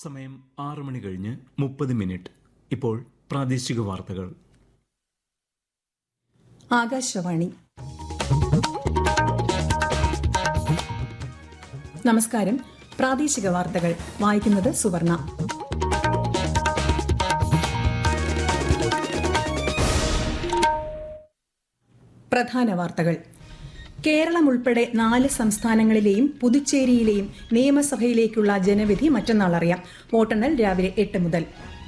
സമയം ആറ് മണി കഴിഞ്ഞ് മുപ്പത് മിനിറ്റ് ഇപ്പോൾ പ്രാദേശിക വാർത്തകൾ ആകാശവാണി നമസ്കാരം പ്രാദേശിക വാർത്തകൾ വായിക്കുന്നത് സുവർണ പ്രധാന വാർത്തകൾ കേരളം ഉൾപ്പെടെ നാല് സംസ്ഥാനങ്ങളിലെയും പുതുച്ചേരിയിലെയും നിയമസഭയിലേക്കുള്ള ജനവിധി മറ്റന്നാൾ അറിയാം വോട്ടെണ്ണൽ രാവിലെ എട്ട് മുതൽ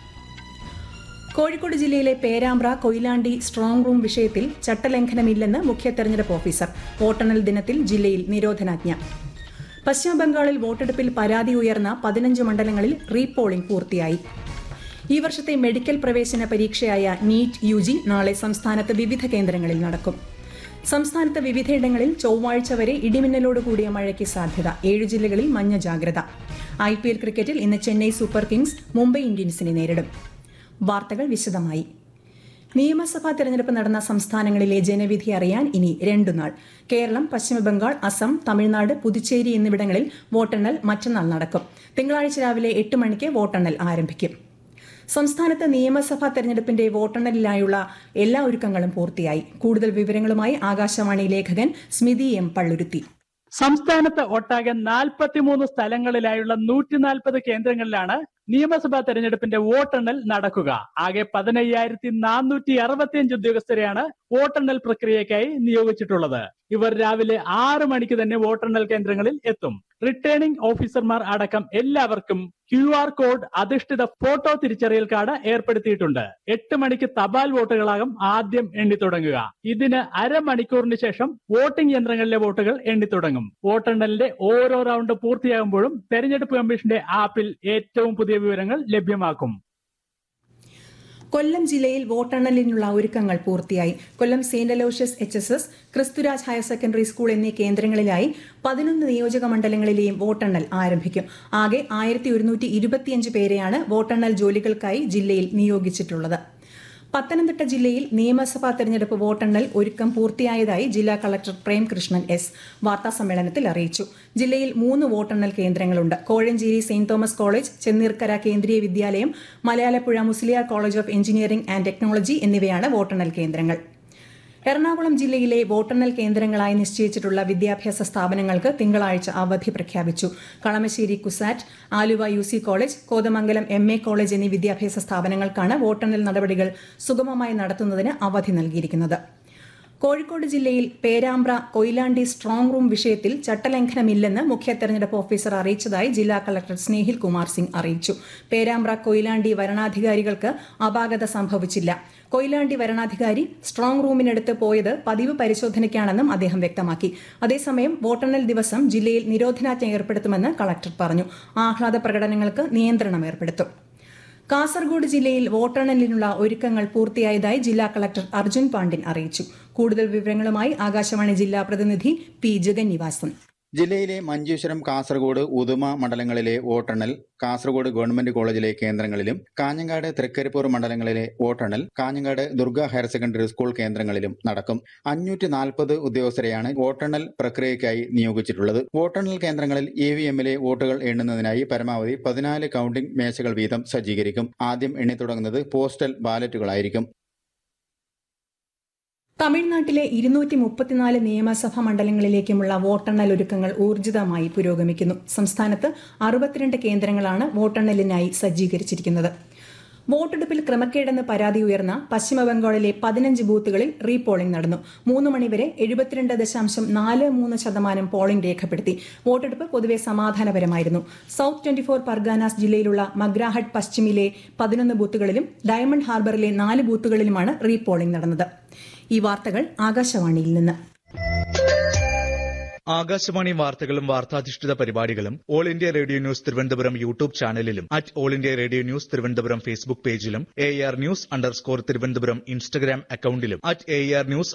കോഴിക്കോട് ജില്ലയിലെ പേരാമ്പ്ര കൊയിലാണ്ടി സ്ട്രോങ് റൂം വിഷയത്തിൽ ചട്ടലംഘനമില്ലെന്ന് മുഖ്യ തെരഞ്ഞെടുപ്പ് ഓഫീസർ വോട്ടെണ്ണൽ ദിനത്തിൽ ജില്ലയിൽ നിരോധനാജ്ഞ പശ്ചിമബംഗാളിൽ വോട്ടെടുപ്പിൽ പരാതി ഉയർന്ന പതിനഞ്ച് മണ്ഡലങ്ങളിൽ റീപോളിംഗ് പൂർത്തിയായി ഈ വർഷത്തെ മെഡിക്കൽ പ്രവേശന പരീക്ഷയായ നീറ്റ് യു ജി നാളെ സംസ്ഥാനത്ത് വിവിധ കേന്ദ്രങ്ങളിൽ നടക്കും സംസ്ഥാനത്ത് വിവിധയിടങ്ങളിൽ ചൊവ്വാഴ്ച വരെ ഇടിമിന്നലോട് കൂടിയ മഴയ്ക്ക് സാധ്യത ഏഴ് ജില്ലകളിൽ മഞ്ഞ ജാഗ്രത ഐ പി എൽ ക്രിക്കറ്റിൽ ഇന്ന് ചെന്നൈ സൂപ്പർ കിങ്സ് മുംബൈ ഇന്ത്യൻസിനെ നേരിടും വാർത്തകൾ വിശദമായി നിയമസഭാ തെരഞ്ഞെടുപ്പ് നടന്ന സംസ്ഥാനങ്ങളിലെ ജനവിധി അറിയാൻ ഇനി രണ്ടു നാൾ കേരളം പശ്ചിമബംഗാൾ അസം തമിഴ്നാട് പുതുച്ചേരി എന്നിവിടങ്ങളിൽ വോട്ടെണ്ണൽ മറ്റന്നാൾ നടക്കും തിങ്കളാഴ്ച രാവിലെ എട്ട് മണിക്ക് വോട്ടെണ്ണൽ ആരംഭിക്കും സംസ്ഥാനത്ത് നിയമസഭാ തെരഞ്ഞെടുപ്പിന്റെ വോട്ടെണ്ണലിനായുള്ള എല്ലാ ഒരുക്കങ്ങളും പൂർത്തിയായി കൂടുതൽ വിവരങ്ങളുമായി ആകാശവാണി ലേഖകൻ സ്മിതി എം പള്ളുരുത്തി സംസ്ഥാനത്ത് ഒട്ടാകെ നാൽപ്പത്തിമൂന്ന് സ്ഥലങ്ങളിലായുള്ള നൂറ്റി നാൽപ്പത് കേന്ദ്രങ്ങളിലാണ് നിയമസഭാ തെരഞ്ഞെടുപ്പിന്റെ വോട്ടെണ്ണൽ നടക്കുക ആകെ പതിനയ്യായിരത്തി നാനൂറ്റി അറുപത്തിയഞ്ച് ഉദ്യോഗസ്ഥരെയാണ് വോട്ടെണ്ണൽ പ്രക്രിയയ്ക്കായി നിയോഗിച്ചിട്ടുള്ളത് ഇവർ രാവിലെ ആറ് മണിക്ക് തന്നെ വോട്ടെണ്ണൽ കേന്ദ്രങ്ങളിൽ എത്തും റിട്ടേണിംഗ് ഓഫീസർമാർ അടക്കം എല്ലാവർക്കും ക്യു ആർ കോഡ് അധിഷ്ഠിത ഫോട്ടോ തിരിച്ചറിയൽ കാർഡ് ഏർപ്പെടുത്തിയിട്ടുണ്ട് എട്ട് മണിക്ക് തപാൽ വോട്ടുകളാകും ആദ്യം എണ്ണി തുടങ്ങുക ഇതിന് അരമണിക്കൂറിന് ശേഷം വോട്ടിംഗ് യന്ത്രങ്ങളിലെ വോട്ടുകൾ എണ്ണി തുടങ്ങും വോട്ടെണ്ണലിന്റെ ഓരോ റൗണ്ട് പൂർത്തിയാകുമ്പോഴും തെരഞ്ഞെടുപ്പ് കമ്മീഷന്റെ ആപ്പിൽ ഏറ്റവും പുതിയ വിവരങ്ങൾ ലഭ്യമാക്കും കൊല്ലം ജില്ലയിൽ വോട്ടെണ്ണലിനുള്ള ഒരുക്കങ്ങൾ പൂർത്തിയായി Kollam Saint Aloysius H S S Kristuraj higher secondary school എന്നീ കേന്ദ്രങ്ങളിലായി പതിനൊന്ന് നിയോജക മണ്ഡലങ്ങളിലെയും വോട്ടെണ്ണൽ ആരംഭിക്കും ആകെ ആയിരത്തി ഒരുന്നൂറ്റി ഇരുപത്തിയഞ്ച് പേരെയാണ് വോട്ടെണ്ണൽ ജോലികൾക്കായി ജില്ലയിൽ നിയോഗിച്ചിട്ടുള്ളത് പത്തനംതിട്ട ജില്ലയിൽ നിയമസഭാ തെരഞ്ഞെടുപ്പ് വോട്ടെണ്ണൽ ഒരുക്കം പൂർത്തിയായതായി ജില്ലാ കളക്ടർ പ്രേംകൃഷ്ണൻ എസ് വാർത്താസമ്മേളനത്തിൽ അറിയിച്ചു ജില്ലയിൽ മൂന്ന് വോട്ടെണ്ണൽ കേന്ദ്രങ്ങളുണ്ട് Kozhencherry Saint Thomas college Chenneerkara Kendriya Vidyalaya Malayalappuzha Musaliar college of engineering and technology എന്നിവയാണ് വോട്ടെണ്ണൽ കേന്ദ്രങ്ങൾ എറണാകുളം ജില്ലയിലെ വോട്ടെണ്ണൽ കേന്ദ്രങ്ങളായി നിശ്ചയിച്ചിട്ടുള്ള വിദ്യാഭ്യാസ സ്ഥാപനങ്ങൾക്ക് തിങ്കളാഴ്ച അവധി പ്രഖ്യാപിച്ചു Kalamassery CUSAT Aluva U C college Kothamangalam M A college എന്നീ വിദ്യാഭ്യാസ സ്ഥാപനങ്ങൾക്കാണ് വോട്ടെണ്ണൽ നടപടികൾ സുഗമമായി നടത്തുന്നതിന് അവധി നൽകിയിരിക്കുന്നത് കോഴിക്കോട് ജില്ലയിൽ പേരാമ്പ്ര കൊയിലാണ്ടി സ്ട്രോങ് റൂം വിഷയത്തിൽ ചട്ടലംഘനമില്ലെന്ന് മുഖ്യ തെരഞ്ഞെടുപ്പ് ഓഫീസർ അറിയിച്ചതായി ജില്ലാ കളക്ടർ സ്നേഹിൽ കുമാർ സിംഗ് അറിയിച്ചു പേരാമ്പ്ര കൊയിലാണ്ടി വരണാധികാരികൾക്ക് അപാകത സംഭവിച്ചില്ല കൊയിലാണ്ടി വരണാധികാരി സ്ട്രോങ് റൂമിനടുത്ത് പോയത് പതിവ് പരിശോധനയ്ക്കാണെന്നും അദ്ദേഹം വ്യക്തമാക്കി അതേസമയം വോട്ടെണ്ണൽ ദിവസം ജില്ലയിൽ നിരോധനാജ്ഞ ഏർപ്പെടുത്തുമെന്ന് കളക്ടർ പറഞ്ഞു ആഹ്ലാദ പ്രകടനങ്ങൾക്ക് നിയന്ത്രണം ഏർപ്പെടുത്തും കാസർഗോഡ് ജില്ലയിൽ വോട്ടെണ്ണലിനുള്ള ഒരുക്കങ്ങൾ പൂർത്തിയായതായി ജില്ലാ കളക്ടർ അർജുൻ പാണ്ഡ്യൻ അറിയിച്ചു കൂടുതൽ വിവരങ്ങളുമായി ആകാശവാണി ജില്ലാ പ്രതിനിധി പി ജഗന്നിവാസൻ ജില്ലയിലെ മഞ്ചേശ്വരം കാസർഗോഡ് ഉദുമ മണ്ഡലങ്ങളിലെ വോട്ടെണ്ണൽ കാസർഗോഡ് ഗവൺമെന്റ് കോളേജിലെ കേന്ദ്രങ്ങളിലും കാഞ്ഞങ്ങാട് തൃക്കരിപ്പൂർ മണ്ഡലങ്ങളിലെ വോട്ടെണ്ണൽ Kanhangad Durga higher secondary school കേന്ദ്രങ്ങളിലും നടക്കും അഞ്ഞൂറ്റി നാൽപ്പത് ഉദ്യോഗസ്ഥരെയാണ് വോട്ടെണ്ണൽ പ്രക്രിയയ്ക്കായി നിയോഗിച്ചിട്ടുള്ളത് വോട്ടെണ്ണൽ കേന്ദ്രങ്ങളിൽ ഇ വി എമ്മിലെ വോട്ടുകൾ എണ്ണുന്നതിനായി പരമാവധി പതിനാല് കൌണ്ടിംഗ് മേശകൾ വീതം സജ്ജീകരിക്കും ആദ്യം എണ്ണി തുടങ്ങുന്നത് പോസ്റ്റൽ ബാലറ്റുകളായിരിക്കും തമിഴ്നാട്ടിലെ ഇരുന്നൂറ്റി മുപ്പത്തിനാല് നിയമസഭാ മണ്ഡലങ്ങളിലേക്കുമുള്ള വോട്ടെണ്ണൽ ഒരുക്കങ്ങൾ ഊർജിതമായി പുരോഗമിക്കുന്നു സംസ്ഥാനത്ത് അറുപത്തിരണ്ട് കേന്ദ്രങ്ങളാണ് വോട്ടെണ്ണലിനായി സജ്ജീകരിച്ചിരിക്കുന്നത് വോട്ടെടുപ്പിൽ ക്രമക്കേടെന്ന് പരാതി ഉയർന്ന പശ്ചിമബംഗാളിലെ പതിനഞ്ച് ബൂത്തുകളിൽ റീപോളിംഗ് നടന്നു മൂന്ന് മണിവരെ എഴുപത്തിരണ്ട് ദശാംശം നാല് മൂന്ന് ശതമാനം പോളിംഗ് രേഖപ്പെടുത്തി വോട്ടെടുപ്പ് പൊതുവെ സമാധാനപരമായിരുന്നു സൌത്ത് ട്വന്റി ഫോർ പർഗാനാസ് ജില്ലയിലുള്ള മഗ്രാഹട്ട് പശ്ചിമിലെ പതിനൊന്ന് ബൂത്തുകളിലും ഡയമണ്ട് ഹാർബറിലെ നാല് ബൂത്തുകളിലുമാണ് റീപോളിംഗ് നടന്നത് ഈ വാർത്തകൾ ആകാശവാണിയിൽ നിന്ന് ആകാശവാണി വാർത്തകളും വാർത്താധിഷ്ഠിത പരിപാടികളും All India Radio News Thiruvananthapuram YouTube ചാനലിലും at All India Radio News Thiruvananthapuram Facebook പേജിലും A R news underscore Thiruvananthapuram Instagram അക്കൌണ്ടിലും അറ്റ് എ ആർ ന്യൂസ്